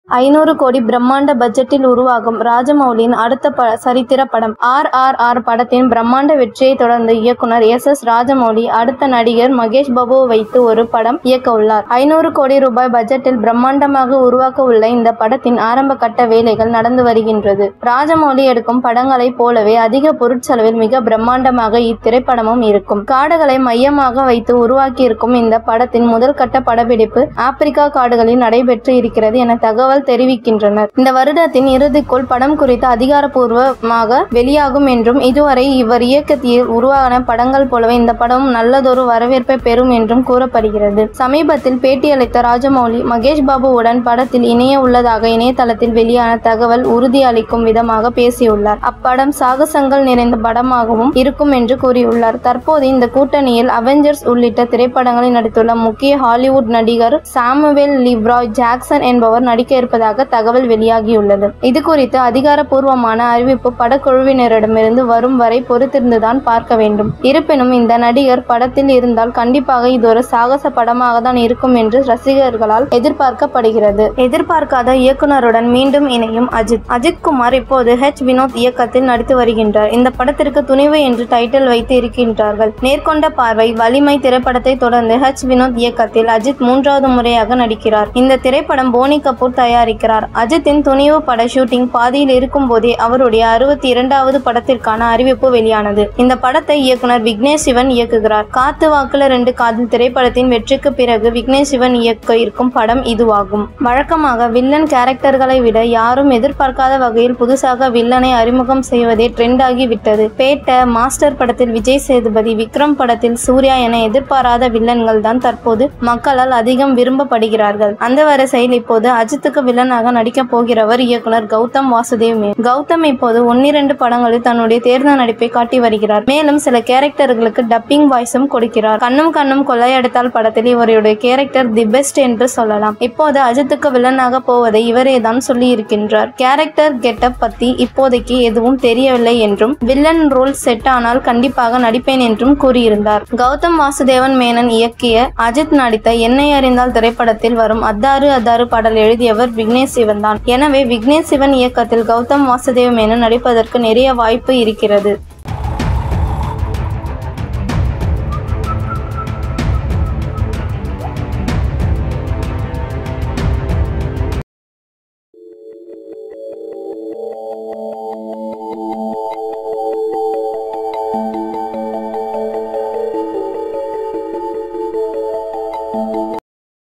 ஐநூறு கோடி பிரம்மாண்ட பட்ஜெட்டில் உருவாகும் ராஜமௌலியின் அடுத்த ப சரித்திர படம் ஆர் ஆர் ஆர் படத்தின் பிரம்மாண்ட வெற்றியை தொடர்ந்து இயக்குனர் எஸ் எஸ் ராஜமௌலி அடுத்த நடிகர் மகேஷ் பாபுவை வைத்து ஒரு படம் இயக்க உள்ளார் ஐநூறு கோடி ரூபாய் பட்ஜெட்டில் பிரம்மாண்டமாக உருவாக்க உள்ள இந்த படத்தின் ஆரம்ப கட்ட வேலைகள் நடந்து வருகின்றது ராஜமௌலி எடுக்கும் படங்களைப் போலவே அதிக பொருட்செலவில் மிக பிரம்மாண்டமாக இத்திரைப்படமும் இருக்கும் காடுகளை மையமாக வைத்து உருவாக்கியிருக்கும் இந்த படத்தின் முதல் கட்ட படப்பிடிப்பு ஆப்பிரிக்கா காடுகளில் நடைபெற்று இருக்கிறது என தகவல் தெரிவிக்கின்றனர் இந்த வருடத்தின் இறுதிக்குள் படம் குறித்து அதிகாரப்பூர்வமாக வெளியாகும் என்றும் இதுவரை இவர் இயக்கத்தில் உருவான படங்கள் போலவே இந்த படமும் நல்லதொரு வரவேற்பை பெறும் என்றும் கூறப்படுகிறது சமீபத்தில் பேட்டியளித்த ராஜமௌலி மகேஷ் பாபுவுடன் படத்தில் இணைய உள்ளதாக இணையதளத்தில் வெளியான தகவல் உறுதியளிக்கும் விதமாக பேசியுள்ளார் அப்படம் சாகசங்கள் நிறைந்த படமாகவும் இருக்கும் என்று கூறியுள்ளார் தற்போது இந்த கூட்டணியில் அவெஞ்சர்ஸ் உள்ளிட்ட திரைப்படங்களில் நடித்துள்ள முக்கிய ஹாலிவுட் நடிகர் சாமுவேல் லிவ்ராய் ஜாக்சன் என்பவர் நடிக்க இருப்பதாக தகவல் வெளியாகியுள்ளது இது குறித்து அதிகாரப்பூர்வமான அறிவிப்பு படக்குழுவினரிடமிருந்து வரும் வரை பொறுத்திருந்துதான் பார்க்க வேண்டும் இருப்பினும் இந்த நடிகர் படத்தில் இருந்தால் கண்டிப்பாக இது ஒரு சாகச படமாக தான் இருக்கும் என்று ரசிகர்களால் எதிர்பார்க்கப்படுகிறது எதிர்பார்க்காத இயக்குனருடன் மீண்டும் இணையும் அஜித் அஜித் குமார் இப்போது ஹெச் வினோத் இயக்கத்தில் நடித்து வருகின்றார் இந்த படத்திற்கு துணிவு என்று டைட்டில் வைத்து இருக்கின்றார்கள் நேர்கொண்ட பார்வை வலிமை திரைப்படத்தை தொடர்ந்து ஹெச் வினோத் இயக்கத்தில் அஜித் மூன்றாவது முறையாக நடிக்கிறார் இந்த திரைப்படம் போனி கபூர் தயாரிக்கிறார் அஜித்தின் துணிவு பட ஷூட்டிங் பாதியில் இருக்கும் போதே அவருடைய அறுபத்தி இரண்டாவது படத்திற்கான அறிவிப்பு வெளியானது இந்த படத்தை இயக்குனர் விக்னேஷ் சிவன் இயக்குகிறார் காத்து வாக்குல ரெண்டு காதல் திரைப்படத்தின் வெற்றிக்கு பிறகு விக்னேஷ் சிவன் இயக்க இருக்கும் படம் இதுவாகும் வழக்கமாக வில்லன் கேரக்டர்களை விட யாரும் எதிர்பார்க்காத வகையில் புதுசாக வில்லனை அறிமுகம் செய்வதே ட்ரெண்ட் ஆகி விட்டது பேட்ட மாஸ்டர் படத்தில் விஜய் சேதுபதி விக்ரம் படத்தில் சூர்யா என எதிர்பாராத வில்லன்கள் தான் தற்போது மக்களால் அதிகம் விரும்பப்படுகிறார்கள் அந்த வரிசையில் இப்போது அஜித்துக்கு வில்லனாக நடிக்கப் போகிறவர் இயக்குனர் கௌதம் வாசுதேவ் மேனன் கௌதம் இப்போது ஒன்னிரண்டு படங்களில் தன்னுடைய தேர்ந்த நடிப்பை காட்டி வருகிறார் மேலும் சில கேரக்டர்களுக்கு டப்பிங் வாய்ஸும் கொடுக்கிறார் கண்ணும் கண்ணும் கொள்ளையடித்தால் படத்தில் இவருடைய கேரக்டர் தி பெஸ்ட் என்று சொல்லலாம் இப்போது அஜித்துக்கு வில்லனாக போவதை இவரே தான் சொல்லி இருக்கின்றார் கேரக்டர் கெட்டப் பத்தி இப்போதைக்கு எதுவும் தெரியவில்லை என்றும் வில்லன் ரோல் செட் ஆனால் கண்டிப்பாக நடிப்பேன் என்றும் கூறியிருந்தார் கௌதம் வாசுதேவன் மேனன் இயக்கிய அஜித் நடித்த என்னை அறிந்தால் திரைப்படத்தில் வரும் அத்தாறு அத்தாறு பாடல் எழுதியவர் விக்னேஷ் சிவன் தான் எனவே விக்னேஷ் சிவன் இயக்கத்தில் கௌதம் வாசுதேவ் மேனன் நடிப்பதற்கு நிறைய வாய்ப்பு இருக்கிறது